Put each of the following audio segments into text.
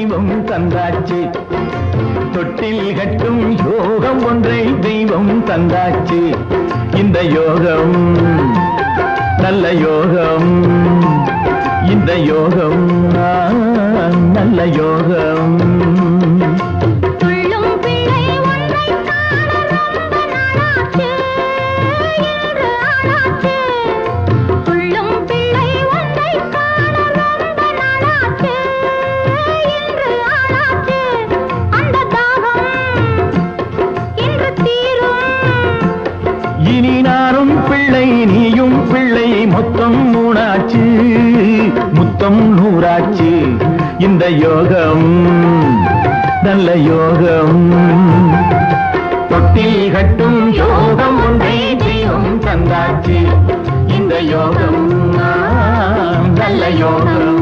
தெய்வம் தந்தாச்சு தொட்டில் கட்டும் யோகம் ஒன்றை தெய்வம் தந்தாச்சு இந்த யோகம் நல்ல யோகம் இந்த யோகம் ஆ, நல்ல யோகம் துள்ளும் பிள்ளை ஒன்றைக் காண ரொம்ப நாளாச்சு, இன்று ஆளாச்சு. துள்ளும் பிள்ளை ஒன்றைக் காண ரொம்ப நாளாச்சு, இன்று ஆளாச்சு. அந்த தாகம் இன்று தீரும் இனி நானும் பிள்ளை நீயும் பிள்ளை மொத்தம் மூணாச்சு முத்தம் நூறாச்சு இந்த யோகம் நல்ல யோகம் தொட்டில் கட்டும் யோகம் ஒன்றை தெய்வம் தந்தாச்சு இந்த யோகம் ஆ, நல்ல யோகம்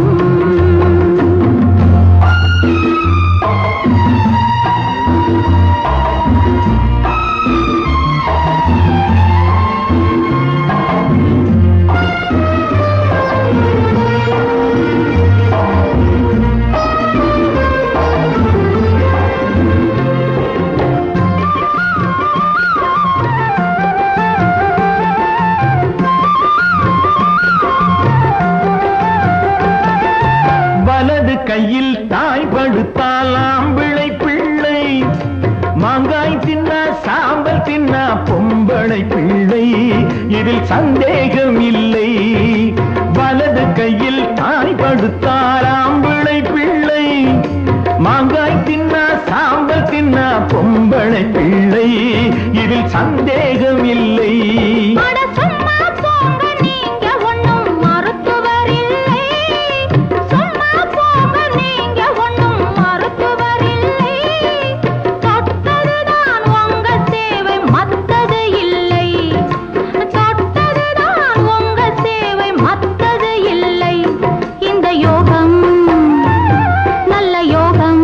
வலது கையில் தாய் படுத்தால் ஆம்பிளை பிள்ளை மாங்காய் தின்னா சாம்பல் தின்னா பொம்பளை பிள்ளை இதில் சந்தேகம் இல்லை வலது கையில் தாய் படுத்தால் ஆம்பிளை பிள்ளை மாங்காய் தின்னா சாம்பல் தின்னா பொம்பளை பிள்ளை இதில் சந்தேகம் இல்லை அட சும்மா போங்க நீங்க ஒண்ணும் மருத்துவர் இல்லை சும்மா போங்க நீங்க ஒண்ணும் மருத்துவர் இல்லை தொட்டதுதான் உங்க சேவை மத்தது இல்லை தொட்டதுதான் உங்க சேவை மத்தது இல்லை இந்த யோகம் நல்ல யோகம்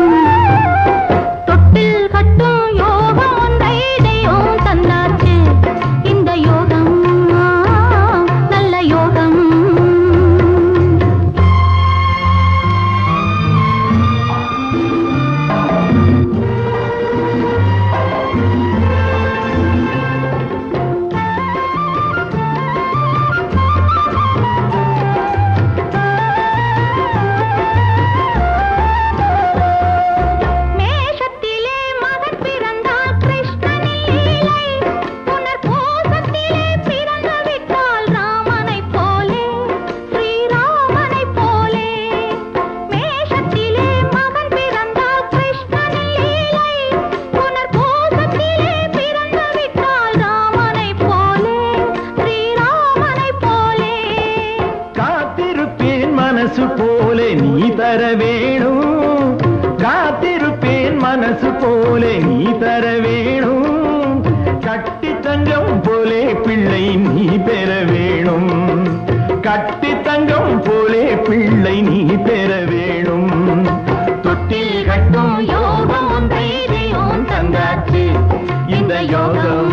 தொட்டில் கட்டும் யோகம் ஒன்றை தெய்வம் தந்தாச்சு இந்த யோகம் ஆ, நல்ல யோகம் மேஷத்திலே மகன் பிறந்தால் கிருஷ்ணனின் லீலை புனர் பூசத்திலே பிறந்து விட்டால் ராமனைப் போலே ஸ்ரீராமனைப் போலே மேஷத்திலே மகன் பிறந்தால் கிருஷ்ணனின் லீலை புனர் பூசத்திலே பிறந்து விட்டால் ராமனைப் போலே ஸ்ரீராமனைப் போலே காத்திருப்பேன் மனசு போலே நீ தர வேணும் காத்திருப்பேன் மனசு போலே நீ தர வேணும் கட்டி தங்கம் போலே பிள்ளை நீ பெற வேணும் கட்டி தங்கம் போலே பிள்ளை நீ பெற வேணும் தொட்டில் கட்டும் யோகம் ஒன்றை தெய்வம் தந்தாச்சு இந்த யோகம்